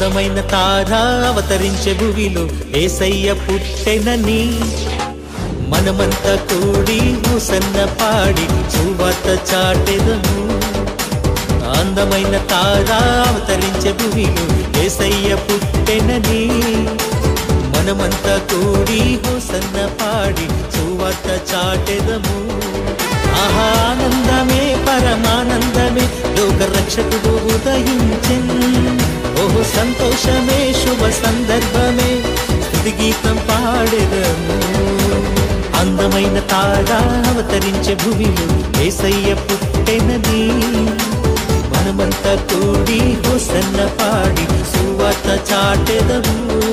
అందమైన తార అవతరించే భువిలో ఏసయ్య పుట్టెనని మనమంతా కూడి హుసన్న పాడి సువార్త చాటెదము అందమైన తార అవతరించే భూమిలో ఏసయ్య పుట్టెనని మనమంతా కూడి హోసన్న పాడి సువార్త చాటెదము ఆహానందమే పరమానందమే లోక రక్షకుడు ఉదయించెన్ ఓహో సంతోషమే శుభ సందర్భమే స్థుతి గీతం పాడెదము అందమైన తార అవతరించే భూమిలో ఏసయ్య పుట్టెనది మనమంతా కూడి హోసన్న పాడి సువార్త చాటెదము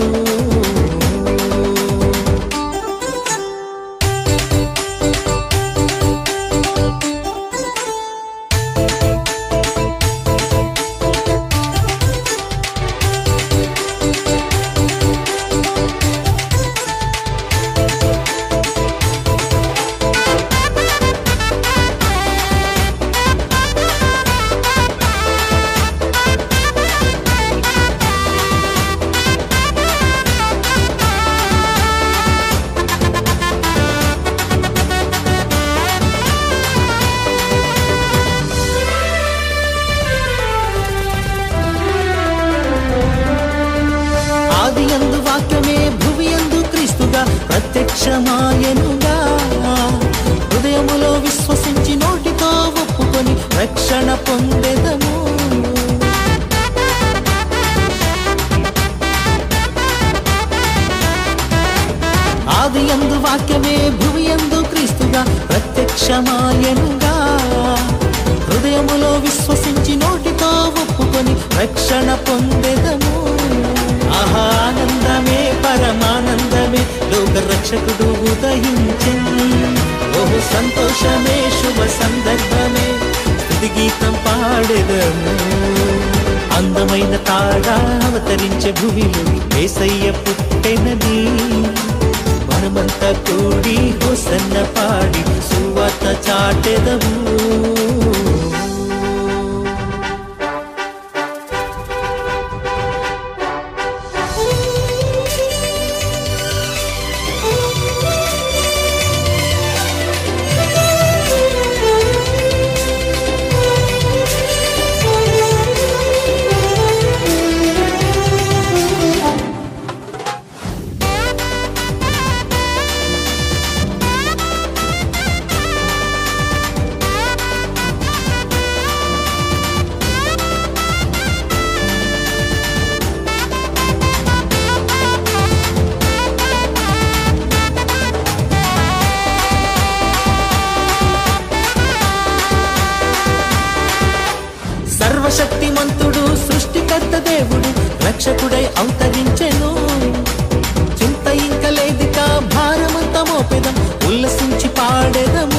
ఆది అందు వాక్యమే భువి అందు క్రీస్తుగా ప్రత్యక్షమాయనుగా హృదయములో విశ్వసించి నోటితో ఒప్పుకొని రక్షణ పొందెదము ఆది అందు వాక్యమే భువి అందు క్రీస్తుగా ప్రత్యక్షమాయనుగా హృదయములో విశ్వసించి నోటితో ఒప్పుకొని రక్షణ పొందెదము ఆహానందమే పరమానందమే లోక రక్షకుడు ఉదయించెన్ ఓహో సంతోషమే శుభ సందర్భమే స్థుతి గీతం పాడెదము అందమైన తార అవతరించే భూమిలో ఏసయ్య పుట్టెనది మనమంతా కూడి హోసన్న పాడి సువార్త చాటెదము సర్వశక్తిమంతుడు సృష్టికర్త దేవుడు రక్షకుడై అవతరించెను చింత ఇంక లేదిక భారమంత మోపెదం ఉల్లసించి పాడెదము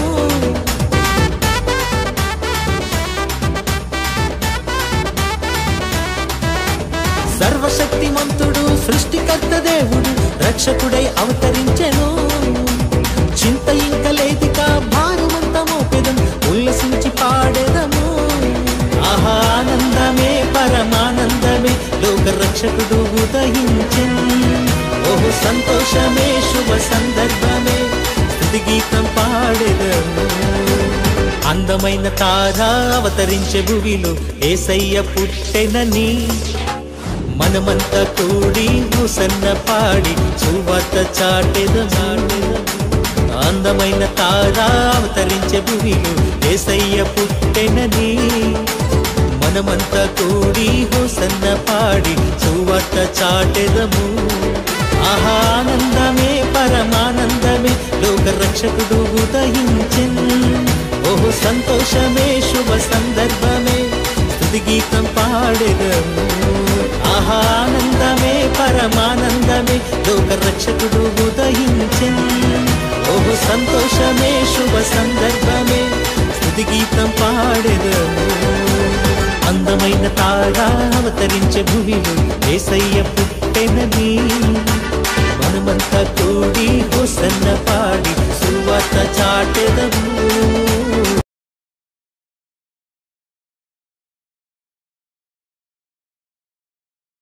సర్వశక్తిమంతుడు సృష్టికర్త దేవుడు రక్షకుడై అవతరించెను చింత ఇంక లేదిక భారమంత మోపెదం ఉల్లసించి పాడెదము ఆహానందమే పరమానందమే లోక రక్షకుడు ఉదయించెన్ ఓహో సంతోషమే శుభ సందర్భమే స్థుతి గీతం పాడెదము అందమైన తార అవతరించే భువిలో ఏసయ్య పుట్టెనని మనమంతా కూడి హుసన్న పాడి సువార్త చాటెదము అందమైన తార అవతరించే భూమిలో ఏసయ్య పుట్టెనని మనమంతా కూడి హోసన్న పాడి సువార్త చాటెదము ఆహానందమే పరమానందమే లోక రక్షకుడు ఉదయించెన్ ఓహో సంతోషమే శుభ సందర్భమే స్థుతి గీతం పాడెదము ఆహానందమే పరమానందమే లోక రక్షకుడు ఉదయించెన్ ఓహో సంతోషమే శుభ సందర్భమే స్థుతి గీతం పాడెదము అందమైన తార అవతరించే భూమిలో ఏసయ్య పుట్టెనది మనమంతా కూడి హోసన్న పాడి సువా